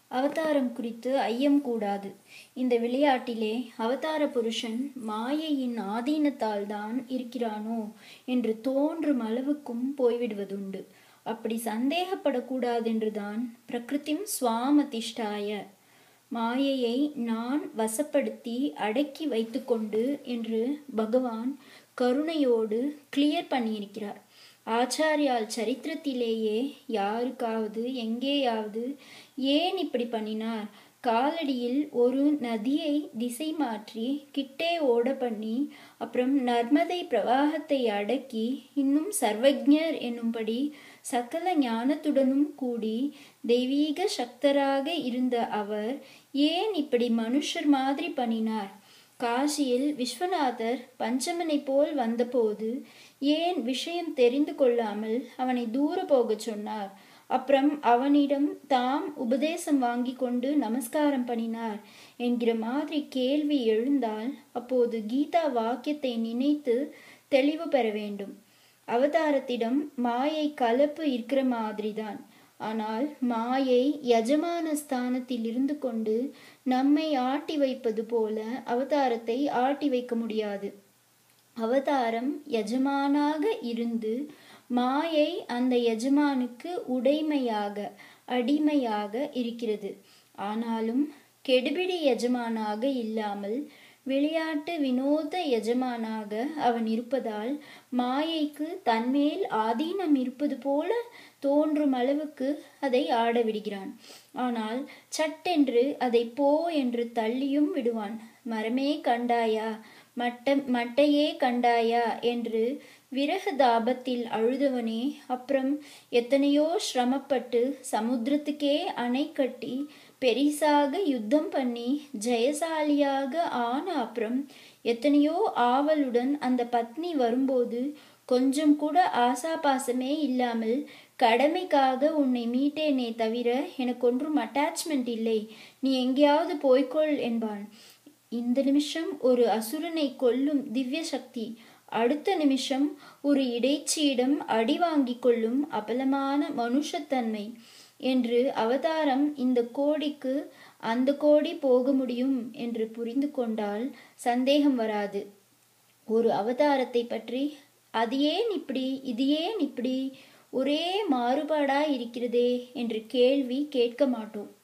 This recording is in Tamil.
அவதாரம் குறித்து ஐயம் கூடாது இந்த விளையாட்டிலே அவதார புருஷன் மாயையின் ஆதீனத்தால் தான் இருக்கிறானோ என்று தோன்றும் அளவுக்கும் போய்விடுவதுண்டு அப்படி சந்தேகப்படக்கூடாதென்றுதான் பிரகிருதிம் சுவாமதிஷ்டாய மாயையை நான் வசப்படுத்தி அடக்கி வைத்துக்கொண்டு என்று பகவான் கருணையோடு கிளியர் பண்ணியிருக்கிறார் ஆச்சாரியால் சரித்திரத்திலேயே யாருக்காவது எங்கேயாவது ஏன் இப்படி பண்ணினார் காலடியில் ஒரு நதியை திசை மாற்றி கிட்டே ஓட பண்ணி அப்புறம் நர்மதை பிரவாகத்தை அடக்கி இன்னும் சர்வஜர் என்னும்படி சகல ஞானத்துடனும் கூடி தெய்வீக சக்தராக இருந்த அவர் ஏன் இப்படி மனுஷர் மாதிரி பண்ணினார் காசியில் விஸ்வநாதர் பஞ்சமனை போல் வந்தபோது ஏன் விஷயம் தெரிந்து கொள்ளாமல் அவனை தூர போகச் சொன்னார் அப்புறம் அவனிடம் தாம் உபதேசம் வாங்கி கொண்டு நமஸ்காரம் பண்ணினார் என்கிற மாதிரி கேள்வி எழுந்தால் அப்போது கீதா வாக்கியத்தை நினைத்து தெளிவு பெற வேண்டும் அவதாரத்திடம் மாயை கலப்பு இருக்கிற மாதிரிதான் ஆனால் மாயை யஜமான ஸ்தானத்தில் இருந்து கொண்டு நம்மை ஆட்டி வைப்பது போல அவதாரத்தை ஆட்டி வைக்க முடியாது அவதாரம் எஜமானாக இருந்து மாயை அந்த எஜமானுக்கு உடைமையாக அடிமையாக இருக்கிறது ஆனாலும் கெடுபிடி எஜமானாக இல்லாமல் விளையாட்டு வினோத எஜமானாக அவன் இருப்பதால் மாயைக்கு தன்மேல் ஆதீனம் இருப்பது போல தோன்றும் அளவுக்கு அதை ஆட விடுகிறான் ஆனால் சட்டென்று அதை போ என்று தள்ளியும் விடுவான் மரமே கண்டாயா மட்ட மட்டையே கண்டாயா என்று விரக தாபத்தில் அழுதவனே அப்புறம் எத்தனையோ சிரமப்பட்டு சமுத்திரத்துக்கே அணை கட்டி பெரிசாக யுத்தம் பண்ணி ஜெயசாலியாக ஆன அப்புறம் எத்தனையோ ஆவலுடன் அந்த பத்னி வரும்போது கொஞ்சம் கூட ஆசாபாசமே இல்லாமல் கடமைக்காக உன்னை மீட்டேனே தவிர எனக்கு ஒன்றும் அட்டாச்மெண்ட் இல்லை நீ எங்கேயாவது போய்க்கொள் என்பான் இந்த நிமிஷம் ஒரு அசுரனை கொல்லும் திவ்ய சக்தி அடுத்த நிமிஷம் ஒரு இடைச்சியிடம் அடி வாங்கிக் கொள்ளும் அபலமான மனுஷத்தன்மை என்று அவதாரம் இந்த கோடிக்கு அந்த கோடி போக முடியும் என்று புரிந்து கொண்டால் சந்தேகம் வராது ஒரு அவதாரத்தை பற்றி அது ஏன் இப்படி இது ஏன் இப்படி ஒரே மாறுபாடா இருக்கிறதே என்று கேள்வி கேட்க மாட்டோம்